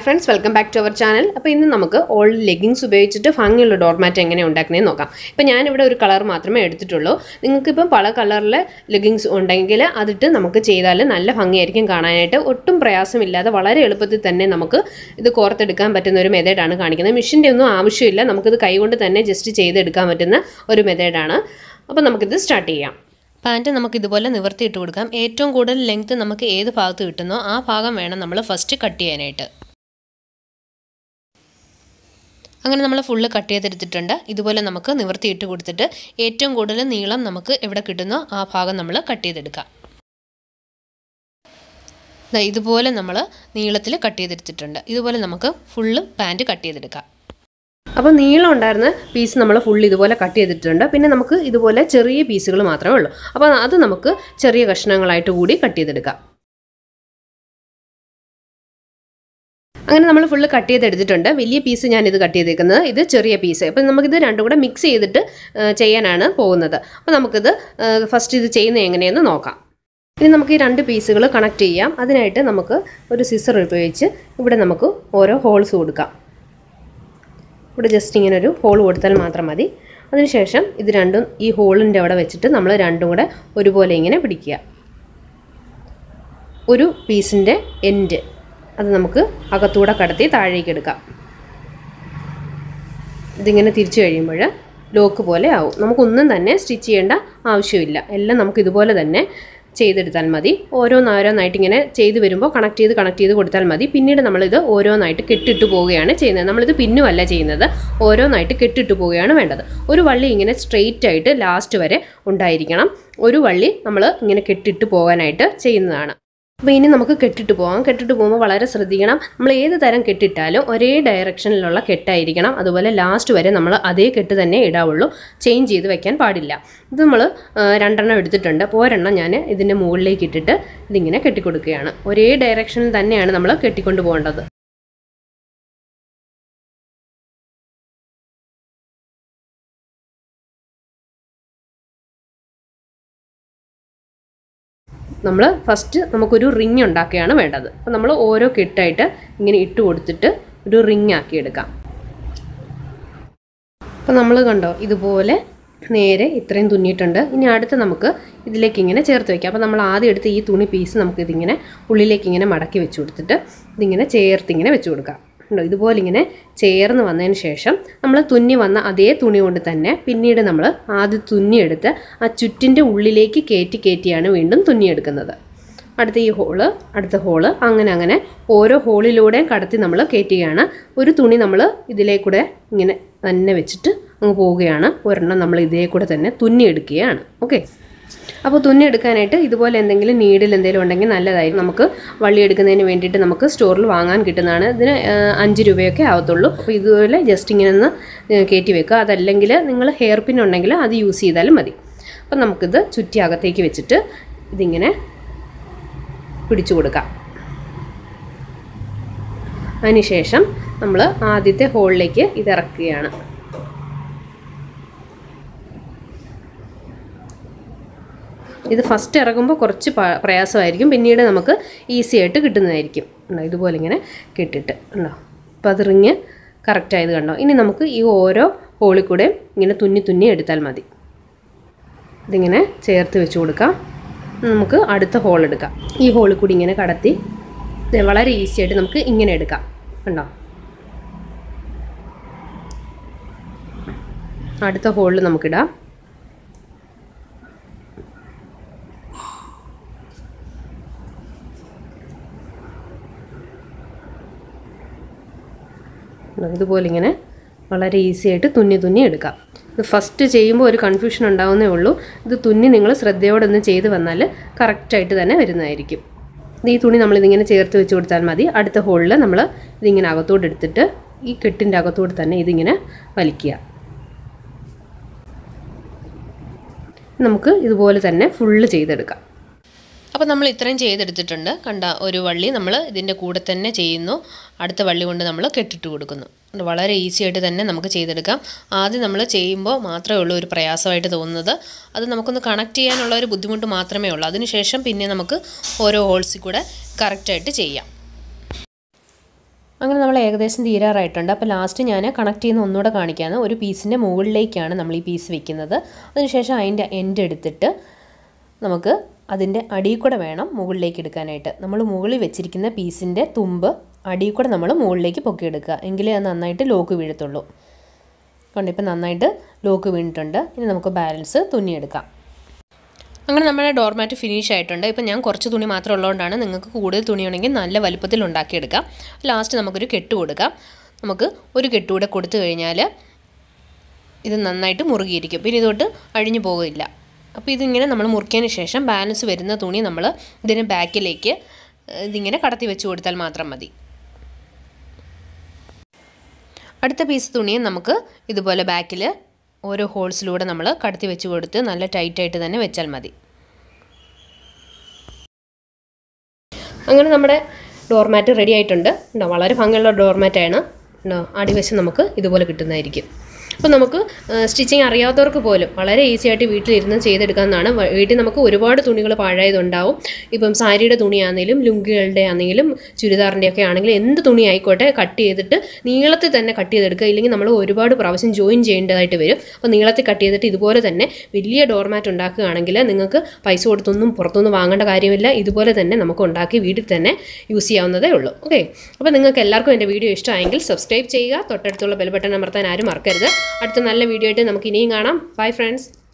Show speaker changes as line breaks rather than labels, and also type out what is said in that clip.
friends welcome back to our channel അപ്പോൾ ഇന്ന് നമുക്ക് ഓൾഡ് ലെഗിങ്സ് ഉപയോഗിച്ചിട്ട് ഭംഗിയുള്ള ഡോർമാറ്റ് എങ്ങനെ ഉണ്ടാക്കുന്നതെന്ന് നോക്കാം ഇപ്പോൾ ഞാനിവിടെ ഒരു കളർ മാത്രമേ എടുത്തിട്ടുള്ളൂ നിങ്ങൾക്കിപ്പം പല കളറിലെ ലെഗിങ്സ് ഉണ്ടെങ്കിൽ അതിട്ട് നമുക്ക് ചെയ്താൽ നല്ല ഭംഗിയായിരിക്കും കാണാനായിട്ട് ഒട്ടും പ്രയാസമില്ലാതെ വളരെ എളുപ്പത്തിൽ തന്നെ നമുക്ക് ഇത് കോർത്തെടുക്കാൻ പറ്റുന്ന ഒരു മെത്തേഡാണ് കാണിക്കുന്നത് മെഷീൻ്റെ ഒന്നും ആവശ്യമില്ല നമുക്കിത് കൈകൊണ്ട് തന്നെ ജസ്റ്റ് ചെയ്തെടുക്കാൻ പറ്റുന്ന ഒരു മെത്തേഡാണ് അപ്പോൾ നമുക്കിത് സ്റ്റാർട്ട് ചെയ്യാം
പാൻറ്റ് നമുക്ക് ഇതുപോലെ നിവർത്തിയിട്ട് കൊടുക്കാം ഏറ്റവും കൂടുതൽ ലെങ്ത് നമുക്ക് ഏത് ഭാഗത്ത് കിട്ടുന്നോ ആ ഭാഗം വേണം നമ്മൾ ഫസ്റ്റ് കട്ട് ചെയ്യാനായിട്ട് അങ്ങനെ നമ്മൾ ഫുള്ള് കട്ട് ചെയ്തെടുത്തിട്ടുണ്ട് ഇതുപോലെ നമുക്ക് നിവർത്തിയിട്ട് കൊടുത്തിട്ട് ഏറ്റവും കൂടുതൽ നീളം നമുക്ക് എവിടെ കിട്ടുന്നോ ആ ഭാഗം നമ്മൾ കട്ട് ചെയ്തെടുക്കാം ദാ ഇതുപോലെ നമ്മൾ നീളത്തിൽ കട്ട് ചെയ്തെടുത്തിട്ടുണ്ട് ഇതുപോലെ നമുക്ക് ഫുള്ള് പാൻറ്റ് കട്ട് ചെയ്തെടുക്കാം
അപ്പോൾ നീളം ഉണ്ടായിരുന്ന പീസ് നമ്മൾ ഫുൾ ഇതുപോലെ കട്ട് ചെയ്തിട്ടുണ്ട് പിന്നെ നമുക്ക് ഇതുപോലെ ചെറിയ പീസുകൾ മാത്രമേ ഉള്ളൂ അപ്പോൾ അത് നമുക്ക് ചെറിയ കഷ്ണങ്ങളായിട്ട് കൂടി കട്ട് ചെയ്തെടുക്കാം അങ്ങനെ നമ്മൾ ഫുള്ള് കട്ട് ചെയ്തെടുത്തിട്ടുണ്ട് വലിയ പീസ് ഞാൻ ഇത് കട്ട് ചെയ്തേക്കുന്നത് ഇത് ചെറിയ പീസ് അപ്പോൾ നമുക്കിത് രണ്ടും കൂടെ മിക്സ് ചെയ്തിട്ട് ചെയ്യാനാണ് പോകുന്നത് അപ്പോൾ നമുക്കിത് ഫസ്റ്റ് ഇത് ചെയ്യുന്നത് എങ്ങനെയെന്ന് നോക്കാം ഇനി നമുക്ക് ഈ രണ്ട് പീസുകൾ കണക്ട് ചെയ്യാം അതിനായിട്ട് നമുക്ക് ഒരു സിസർ ഉപയോഗിച്ച് ഇവിടെ നമുക്ക് ഓരോ ഹോൾസ് കൊടുക്കാം ഇവിടെ ജസ്റ്റ് ഇങ്ങനെ ഒരു ഹോൾ കൊടുത്താൽ മാത്രം മതി അതിനുശേഷം ഇത് രണ്ടും ഈ ഹോളിൻ്റെ അവിടെ വെച്ചിട്ട് നമ്മൾ രണ്ടും കൂടെ ഒരുപോലെ ഇങ്ങനെ പിടിക്കുക ഒരു പീസിൻ്റെ എൻഡ് അത് നമുക്ക് അകത്തൂടെ കടത്തി താഴേക്ക് എടുക്കാം ഇതിങ്ങനെ തിരിച്ചു കഴിയുമ്പോൾ ലോക്ക് പോലെ ആവും നമുക്കൊന്നും തന്നെ സ്റ്റിച്ച് ചെയ്യേണ്ട ആവശ്യമില്ല എല്ലാം നമുക്ക് ഇതുപോലെ തന്നെ ചെയ്തെടുത്താൽ മതി ഓരോന്നോരോന്നായിട്ട് ഇങ്ങനെ ചെയ്ത് വരുമ്പോൾ കണക്ട് ചെയ്ത് കണക്ട് ചെയ്ത് കൊടുത്താൽ മതി പിന്നീട് നമ്മളിത് ഓരോന്നായിട്ട് കെട്ടിട്ട് പോവുകയാണ് ചെയ്യുന്നത് നമ്മളിത് പിന്നുമല്ല ചെയ്യുന്നത് ഓരോന്നായിട്ട് കെട്ടിട്ട് പോവുകയാണ് വേണ്ടത് ഒരു വള്ളി ഇങ്ങനെ സ്ട്രെയിറ്റ് ആയിട്ട് ലാസ്റ്റ് വരെ ഉണ്ടായിരിക്കണം ഒരു വള്ളി നമ്മൾ ഇങ്ങനെ കെട്ടിട്ട് പോകാനായിട്ട് ചെയ്യുന്നതാണ് അപ്പോൾ ഇനി നമുക്ക് കെട്ടിട്ട് പോകാം കെട്ടിട്ട് പോകുമ്പോൾ വളരെ ശ്രദ്ധിക്കണം നമ്മൾ ഏത് തരം കെട്ടിട്ടാലും ഒരേ ഡയറക്ഷനിലുള്ള കെട്ടായിരിക്കണം അതുപോലെ ലാസ്റ്റ് വരെ നമ്മൾ അതേ കെട്ട് തന്നെ ഇടാവുള്ളൂ ചേഞ്ച് ചെയ്ത് വെക്കാൻ പാടില്ല ഇത് നമ്മൾ രണ്ടെണ്ണം എടുത്തിട്ടുണ്ട് അപ്പോൾ ഒരെണ്ണം ഞാൻ ഇതിൻ്റെ മുകളിലേക്ക് ഇട്ടിട്ട് ഇതിങ്ങനെ കെട്ടിക്കൊടുക്കുകയാണ് ഒരേ ഡയറക്ഷനിൽ തന്നെയാണ് നമ്മൾ കെട്ടിക്കൊണ്ട് പോകേണ്ടത് നമ്മൾ ഫസ്റ്റ് നമുക്കൊരു റിങ് ഉണ്ടാക്കുകയാണ് വേണ്ടത് അപ്പോൾ നമ്മൾ ഓരോ കെട്ടായിട്ട് ഇങ്ങനെ ഇട്ട് കൊടുത്തിട്ട് ഒരു റിങ് ആക്കി എടുക്കാം അപ്പോൾ നമ്മൾ കണ്ടോ ഇതുപോലെ നേരെ ഇത്രയും തുന്നിയിട്ടുണ്ട് ഇനി അടുത്ത് നമുക്ക് ഇതിലേക്ക് ഇങ്ങനെ ചേർത്ത് വയ്ക്കാം അപ്പോൾ നമ്മൾ ആദ്യം എടുത്ത് ഈ തുണി പീസ് നമുക്ക് ഇതിങ്ങനെ ഉള്ളിലേക്ക് ഇങ്ങനെ മടക്കി വെച്ച് കൊടുത്തിട്ട് ഇതിങ്ങനെ ചേർത്ത് ഇങ്ങനെ വെച്ച് കൊടുക്കാം ഉണ്ടോ ഇതുപോലെ ഇങ്ങനെ ചേർന്ന് വന്നതിന് ശേഷം നമ്മൾ തുന്നി വന്ന അതേ തുണി കൊണ്ട് തന്നെ പിന്നീട് നമ്മൾ ആദ്യം തുന്നിയെടുത്ത് ആ ചുറ്റിൻ്റെ ഉള്ളിലേക്ക് കയറ്റി കയറ്റിയാണ് വീണ്ടും തുന്നിയെടുക്കുന്നത് അടുത്ത ഈ ഹോള് അടുത്ത ഹോള് അങ്ങനെ അങ്ങനെ ഓരോ ഹോളിലൂടെയും കടത്തി നമ്മൾ കയറ്റുകയാണ് ഒരു തുണി നമ്മൾ ഇതിലേക്കൂടെ ഇങ്ങനെ തന്നെ വെച്ചിട്ട് അങ്ങ് പോവുകയാണ് ഒരെണ്ണം നമ്മൾ ഇതേ കൂടെ തന്നെ തുന്നിയെടുക്കുകയാണ് ഓക്കെ അപ്പോൾ തുന്നി എടുക്കാനായിട്ട് ഇതുപോലെ എന്തെങ്കിലും നീഡിൽ എന്തെങ്കിലും ഉണ്ടെങ്കിൽ നല്ലതായിരിക്കും നമുക്ക് വള്ളി എടുക്കുന്നതിന് വേണ്ടിയിട്ട് നമുക്ക് സ്റ്റോറിൽ വാങ്ങാൻ കിട്ടുന്നതാണ് ഇതിന് അഞ്ച് രൂപയൊക്കെ ആവത്തുള്ളൂ അപ്പോൾ ഇതുപോലെ ജസ്റ്റ് ഇങ്ങനെ ഒന്ന് കയറ്റി വെക്കുക അതല്ലെങ്കിൽ നിങ്ങൾ ഹെയർ പിൻ ഉണ്ടെങ്കിൽ അത് യൂസ് ചെയ്താലും മതി അപ്പം നമുക്കിത് ചുറ്റി അകത്തേക്ക് വെച്ചിട്ട് ഇതിങ്ങനെ പിടിച്ചു കൊടുക്കാം അതിനുശേഷം നമ്മൾ ആദ്യത്തെ ഹോളിലേക്ക് ഇത് ഇറക്കുകയാണ് ഇത് ഫസ്റ്റ് ഇറങ്ങുമ്പോൾ കുറച്ച് പ്രയാസമായിരിക്കും പിന്നീട് നമുക്ക് ഈസി ആയിട്ട് കിട്ടുന്നതായിരിക്കും ഉണ്ടോ ഇതുപോലെ ഇങ്ങനെ കിട്ടിട്ട് ഉണ്ടോ അപ്പോൾ അത് റിങ് കറക്റ്റായത് കണ്ടോ ഇനി നമുക്ക് ഈ ഓരോ ഹോളിൽ കൂടെ ഇങ്ങനെ തുന്നി തുന്നി എടുത്താൽ മതി ഇതിങ്ങനെ ചേർത്ത് വെച്ച് കൊടുക്കാം നമുക്ക് അടുത്ത ഹോൾ എടുക്കാം ഈ ഹോളിൽ കൂടി ഇങ്ങനെ കടത്തി വളരെ ഈസി ആയിട്ട് നമുക്ക് ഇങ്ങനെ എടുക്കാം കണ്ടോ അടുത്ത ഹോളിൽ നമുക്കിടാം ഇതുപോലെ ഇങ്ങനെ വളരെ ഈസി ആയിട്ട് തുന്നി തുന്നി എടുക്കാം ഇത് ഫസ്റ്റ് ചെയ്യുമ്പോൾ ഒരു കൺഫ്യൂഷൻ ഉണ്ടാവുന്നേ ഉള്ളൂ ഇത് തുന്നി നിങ്ങൾ ശ്രദ്ധയോടെ ഒന്ന് ചെയ്ത് വന്നാൽ കറക്റ്റായിട്ട് തന്നെ വരുന്നതായിരിക്കും ഈ തുണി നമ്മളിതിങ്ങനെ ചേർത്ത് വെച്ച് കൊടുത്താൽ മതി അടുത്ത ഹോളിൽ നമ്മൾ ഇതിങ്ങനെ അകത്തോട്ട് എടുത്തിട്ട് ഈ കെട്ടിൻ്റെ അകത്തോട്ട് തന്നെ ഇതിങ്ങനെ വലിക്കുക നമുക്ക് ഇതുപോലെ തന്നെ ഫുള്ള് ചെയ്തെടുക്കാം
അപ്പോൾ നമ്മൾ ഇത്രയും ചെയ്തെടുത്തിട്ടുണ്ട് കണ്ട ഒരു വള്ളി നമ്മൾ ഇതിൻ്റെ കൂടെ തന്നെ ചെയ്യുന്നു അടുത്ത വള്ളി കൊണ്ട് നമ്മൾ കെട്ടിട്ട് കൊടുക്കുന്നു വളരെ ഈസി ആയിട്ട് തന്നെ നമുക്ക് ചെയ്തെടുക്കാം ആദ്യം നമ്മൾ ചെയ്യുമ്പോൾ മാത്രമേ ഉള്ളൂ ഒരു പ്രയാസമായിട്ട് തോന്നുന്നത് അത് നമുക്കൊന്ന് കണക്ട് ചെയ്യാനുള്ള ഒരു ബുദ്ധിമുട്ട് മാത്രമേ ഉള്ളൂ അതിനുശേഷം പിന്നെ നമുക്ക് ഓരോ ഹോൾസിൽ കൂടെ കറക്റ്റായിട്ട് ചെയ്യാം അങ്ങനെ നമ്മൾ ഏകദേശം തീരാറായിട്ടുണ്ട് അപ്പോൾ ലാസ്റ്റ് ഞാൻ കണക്ട് ചെയ്യുന്ന ഒന്നുകൂടെ കാണിക്കാണ് ഒരു പീസിൻ്റെ മുകളിലേക്കാണ് നമ്മൾ ഈ പീസ് വെക്കുന്നത് അതിനുശേഷം അതിൻ്റെ എൻഡ് എടുത്തിട്ട് നമുക്ക് അതിൻ്റെ അടിയിൽ കൂടെ വേണം മുകളിലേക്ക് എടുക്കാനായിട്ട് നമ്മൾ മുകളിൽ വെച്ചിരിക്കുന്ന പീസിൻ്റെ തുമ്പ് അടിയിൽ കൂടെ നമ്മൾ മുകളിലേക്ക് പൊക്കിയെടുക്കുക എങ്കിലേ അത് നന്നായിട്ട് ലോക്ക് വീഴത്തുള്ളൂ കൊണ്ട് ഇപ്പം നന്നായിട്ട് ലോക്ക് വീണിട്ടുണ്ട് ഇനി നമുക്ക് ബാലൻസ് തുന്നിയെടുക്കാം അങ്ങനെ നമ്മുടെ ഡോർമാറ്റ് ഫിനിഷ് ആയിട്ടുണ്ട് ഇപ്പം ഞാൻ കുറച്ച് തുണി മാത്രം ഉള്ളതുകൊണ്ടാണ് നിങ്ങൾക്ക് കൂടുതൽ തുണിയുണ്ടെങ്കിൽ നല്ല വലുപ്പത്തിൽ ഉണ്ടാക്കിയെടുക്കാം ലാസ്റ്റ് നമുക്കൊരു കെട്ട് കൊടുക്കാം നമുക്ക് ഒരു കെട്ട് കൂടെ കൊടുത്തു കഴിഞ്ഞാൽ ഇത് നന്നായിട്ട് മുറുകിയിരിക്കും പിന്നെ ഇതോട്ട് അഴിഞ്ഞു പോകില്ല അപ്പോൾ ഇതിങ്ങനെ നമ്മൾ മുറുക്കിയതിന് ശേഷം ബാലൻസ് വരുന്ന തുണി നമ്മൾ ഇതിന് ബാക്കിലേക്ക് ഇതിങ്ങനെ കടത്തി വെച്ച് കൊടുത്താൽ മാത്രം മതി അടുത്ത പീസ് തുണിയും നമുക്ക് ഇതുപോലെ ബാക്കിൽ ഓരോ ഹോൾസിലൂടെ നമ്മൾ കടത്തി വെച്ച് കൊടുത്ത് നല്ല ടൈറ്റായിട്ട് തന്നെ വെച്ചാൽ മതി
അങ്ങനെ നമ്മുടെ ഡോർമാറ്റ് റെഡി ആയിട്ടുണ്ട് ഉണ്ടോ വളരെ ഭംഗിയുള്ള ഡോർമാറ്റാണ് ഉണ്ടോ അടിവശം നമുക്ക് ഇതുപോലെ കിട്ടുന്നതായിരിക്കും അപ്പോൾ നമുക്ക് സ്റ്റിച്ചിങ് അറിയാത്തവർക്ക് പോലും വളരെ ഈസി ആയിട്ട് വീട്ടിലിരുന്ന് ചെയ്തെടുക്കാവുന്നതാണ് വ- വീട്ടിൽ നമുക്ക് ഒരുപാട് തുണികൾ പാഴായതുണ്ടാവും ഇപ്പം സാരിയുടെ തുണിയാണെങ്കിലും ലുങ്കികളുടെ ആണെങ്കിലും ചുരിദാറിൻ്റെ ഒക്കെ ആണെങ്കിലും എന്ത് തുണി ആയിക്കോട്ടെ കട്ട് ചെയ്തിട്ട് നീളത്തിൽ തന്നെ കട്ട് ചെയ്തെടുക്കുക ഇല്ലെങ്കിൽ നമ്മൾ ഒരുപാട് പ്രാവശ്യം ജോയിൻ ചെയ്യേണ്ടതായിട്ട് വരും അപ്പോൾ നീളത്തിൽ കട്ട് ചെയ്തിട്ട് ഇതുപോലെ തന്നെ വലിയ ഡോർമാറ്റ് ഉണ്ടാക്കുകയാണെങ്കിൽ നിങ്ങൾക്ക് പൈസ കൊടുത്തൊന്നും പുറത്തൊന്നും വാങ്ങേണ്ട കാര്യമില്ല ഇതുപോലെ തന്നെ നമുക്ക് ഉണ്ടാക്കി വീട്ടിൽ തന്നെ യൂസ് ചെയ്യാവുന്നതേ ഉള്ളൂ ഓക്കെ അപ്പോൾ നിങ്ങൾക്ക് എല്ലാവർക്കും എൻ്റെ വീഡിയോ ഇഷ്ടമായെങ്കിൽ സബ്സ്ക്രൈബ് ചെയ്യുക തൊട്ടടുത്തുള്ള ബെൽ ബട്ടൺ അമർത്താൻ ആരും മറക്കരുത് അടുത്ത നല്ല വീഡിയോ ആയിട്ട് നമുക്ക് ഇനിയും കാണാം ബൈ ഫ്രണ്ട്സ്